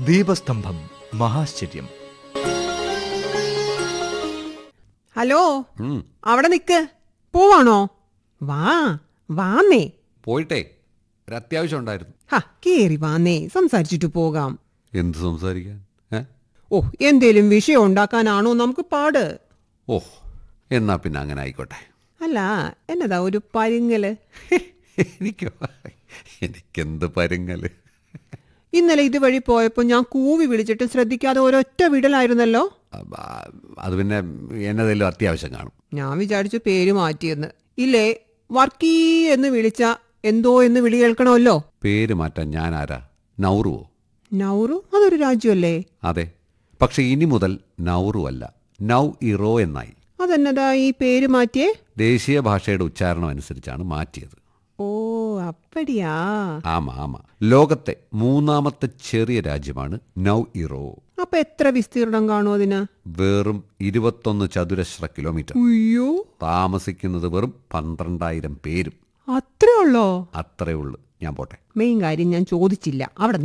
ദീപസ്തംഭം മഹാശ്ചര്യം ഹലോ ഉം, അവിടെ നിക്ക് പോവാണോ വാ വാന്നേ പോയിട്ടേ ഒരു അത്യാവശ്യം ഉണ്ടായിരുന്നു ഹ കേറി വാന്നേ സംസാരിച്ചിട്ട് പോകാം എന്ത് സംസാരിക്കാൻ ഏ ഓ എന്തേലും വിഷയം ഉണ്ടാക്കാനാണോ നമുക്ക് പാട് ഓ എന്നാ പിന്നെ അങ്ങനെ ആയിക്കോട്ടെ അല്ല എന്നതാ ഒരു പരുങ്ങല് എനിക്കോ എനിക്കെന്ത് പരുങ്ങല് ഇന്നലെ ഇതുവഴി പോയപ്പോ ഞാൻ കൂവി വിളിച്ചിട്ട് ശ്രദ്ധിക്കാതെ ഒരൊറ്റ വിടലായിരുന്നല്ലോ അപ്പ, അത് പിന്നെ എന്നതെല്ലാം അത്യാവശ്യം കാണും ഞാൻ വിചാരിച്ചു പേര് മാറ്റിയെന്ന് ഇല്ലേ വർക്കീ എന്ന് വിളിച്ച എന്തോ എന്ന് വിളി കേൾക്കണമല്ലോ പേര് മാറ്റാൻ ഞാൻ ആരാ നൗറുവോ നൗറു അതൊരു രാജ്യമല്ലേ അതെ പക്ഷെ ഇനി മുതൽ നൗറു അല്ല നൗ ഇറോ എന്നായി അതെന്നതാ ഈ പേര് മാറ്റിയേ ദേശീയ ഭാഷയുടെ ഉച്ചാരണം അനുസരിച്ചാണ് മാറ്റിയത് ഓ അപ്പടിയാ ആമാ ആമാ ലോകത്തെ മൂന്നാമത്തെ ചെറിയ രാജ്യമാണ് നൗ ഇറോ അപ്പൊ എത്ര വിസ്തീർണം കാണും അതിന് വെറും ഇരുപത്തൊന്ന് ചതുരശ്ര കിലോമീറ്റർ അയ്യോ താമസിക്കുന്നത് വെറും പന്ത്രണ്ടായിരം പേരും അത്രേ ഉള്ളോ അത്രേ ഉള്ളൂ ഞാൻ പോട്ടെ മെയിൻ കാര്യം ഞാൻ ചോദിച്ചില്ല അവിടെ